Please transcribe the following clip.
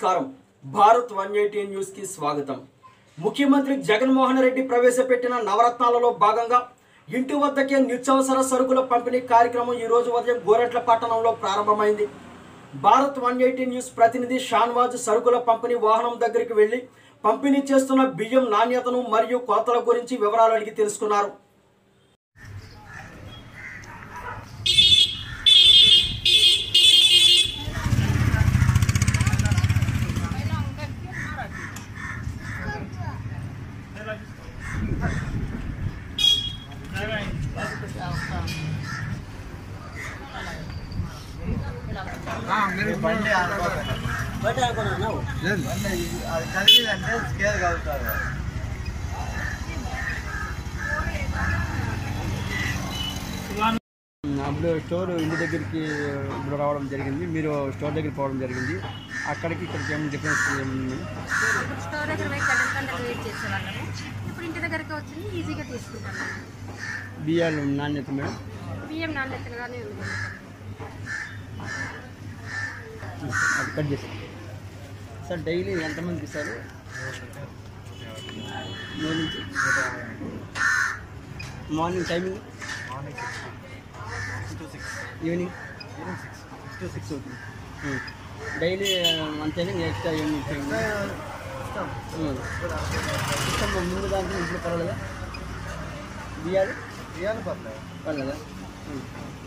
నమస్కారం Bharat one eighty news కి స్వాగతం ముఖ్యమంత్రి జగన్మోహన్ రెడ్డి ప్రవేశపెట్టిన నవరత్నాలలో భాగంగా ఇంటి వద్దకే నిత్యావసర సరుకుల పంపిణీ కార్యక్రమం ఈ రోజు ఉదయం గోరెంట్ల పట్టణంలో ప్రారంభమైంది భారత్ వన్ ఎయిటీ న్యూస్ ప్రతినిధి షాన్వాజ్ సరుకుల పంపిణీ వాహనం దగ్గరికి వెళ్లి పంపిణీ చేస్తున్న బియ్యం నాణ్యతను మరియు కోతల గురించి వివరాలు అడిగి తెలుసుకున్నారు బండి ఆడుకోవాలి. బండి అది కలిగిందంటే స్కేల్ కలుగుతారు అప్పుడు స్టోర్ ఇంటి దగ్గరికి ఇప్పుడు రావడం జరిగింది మీరు స్టోర్ దగ్గరికి పోవడం జరిగింది అక్కడికి ఇక్కడికి ఏమైనా డిఫరెన్స్ ఏముంది ఇప్పుడు స్టోర్ దగ్గర పోయి గంటల గంటలు వెయిట్ చేసేవాళ్ళము ఇప్పుడు ఇంటి దగ్గరికి వచ్చింది ఈజీగా తీసుకుంటాము బియ్యాలు నాణ్యత మేడం బియ్యం నాణ్యతగానే ఉంది అది కట్ చేసి సార్ డైలీ ఎంతమందికి ఇస్తారు మూడు నుంచి morning timing evening six six అవుతుంది డైలీ అంతేనా ఎక్స్ట్రా ఏమి సిస్టమ్ ముందు దాంట్లో ఇంట్లో పర్వాలేదా బియ్యాలు ఇవ్వాలి పర్లేదు పర్లేదా